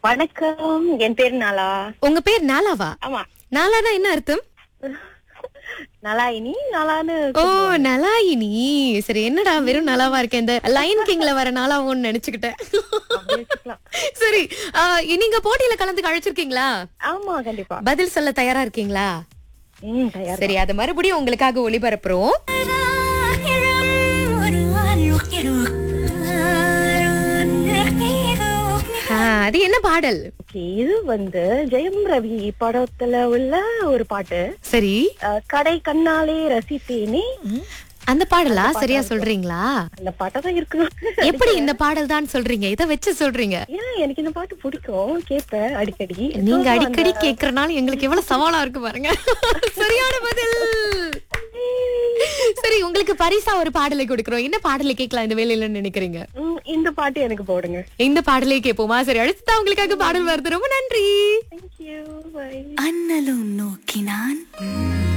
வணக்கம் என் பேர் நாளா உங்க பேர் நாலாவா ஆமா நாலானா என்ன அர்த்தம் நலாயினி நலான்னு ஓ நலாயினி சரி என்னடா வெறும் நலாவா இருக்கேன் இந்த லைன் கிங்ல வர நலாவோன்னு நினைச்சுக்கிட்டேன் அப்படி வச்சுக்கலாம். சரி ஆ, நீங்க போட்டியில கலந்து அழைச்சிருக்கீங்களா ஆமா கண்டிப்பா பதில் சொல்ல தயாரா இருக்கீங்களா ம் தயார் சரி அது மறுபடியும் உங்களுக்காக ஒளிபரப்புறோம் ஆ, அது என்ன பாடல் ஓகே இது வந்து ஜெயம் ரவி படத்துல உள்ள ஒரு பாட்டு சரி அஹ், கடை கண்ணாலே ரசித்தேனே அந்த பாடலா சரியா சொல்றீங்களா அந்த பாட்டை தான் இருக்கணும் எப்படி இந்த பாடல் தான் சொல்றீங்க இத வச்சு சொல்றீங்க ஏன் எனக்கு இந்த பாட்டு பிடிக்கும் கேட்பேன் அடிக்கடி நீங்க So, அடிக்கடி அந்த- கேக்குறனால எங்களுக்கு எவ்வளவு சவாலா இருக்கு பாருங்க சரியான பதில் சரி உங்களுக்கு பரிசா ஒரு பாடலை கொடுக்கிறோம் என்ன பாடலை கேட்கலாம் இந்த வேலையில நினைக்கிறீங்க ம், இந்த பாட்டு எனக்கு போடுங்க இந்த பாடலை கேட்போமா சரி அடுத்து உங்களுக்காக பாடல் வருது ரொம்ப நன்றி தேங்க்யூ பை அண்ணலும் நோக்கினான்